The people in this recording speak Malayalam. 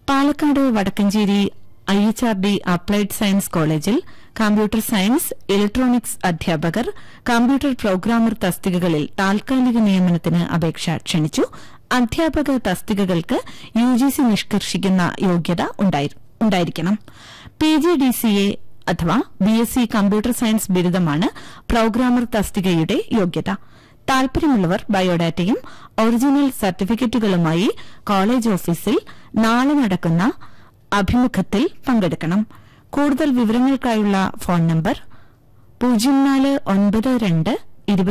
Palakkad Vadakkencherry I H R D applied science കോളേജിൽ കമ്പ്യൂട്ടർ സയൻസ് ഇലക്ട്രോണിക്സ് അധ്യാപകർ കമ്പ്യൂട്ടർ പ്രോഗ്രാമർ തസ്തികകളിൽ താൽക്കാലിക നിയമനത്തിന് അപേക്ഷ ക്ഷണിച്ചു അധ്യാപക തസ്തികകൾക്ക് യുജിസി നിഷ്കർഷിക്കുന്ന യോഗ്യത ഉണ്ടായി- ഉണ്ടായിരിക്കണം P G D C A അഥവാ B S C computer science ബിരുദമാണ് പ്രോഗ്രാമർ തസ്തികയുടെ യോഗ്യത താൽപര്യമുള്ളവർ ബയോഡാറ്റയും ഒറിജിനൽ സർട്ടിഫിക്കറ്റുകളുമായി കോളേജ് ഓഫീസിൽ നാളെ നടക്കുന്ന അഭിമുഖത്തിൽ പങ്കെടുക്കണം കൂടുതൽ വിവരങ്ങൾക്കായുള്ള ഫോൺ നമ്പർ പൂജ്യം നാല് ഒൻപത് രണ്ട്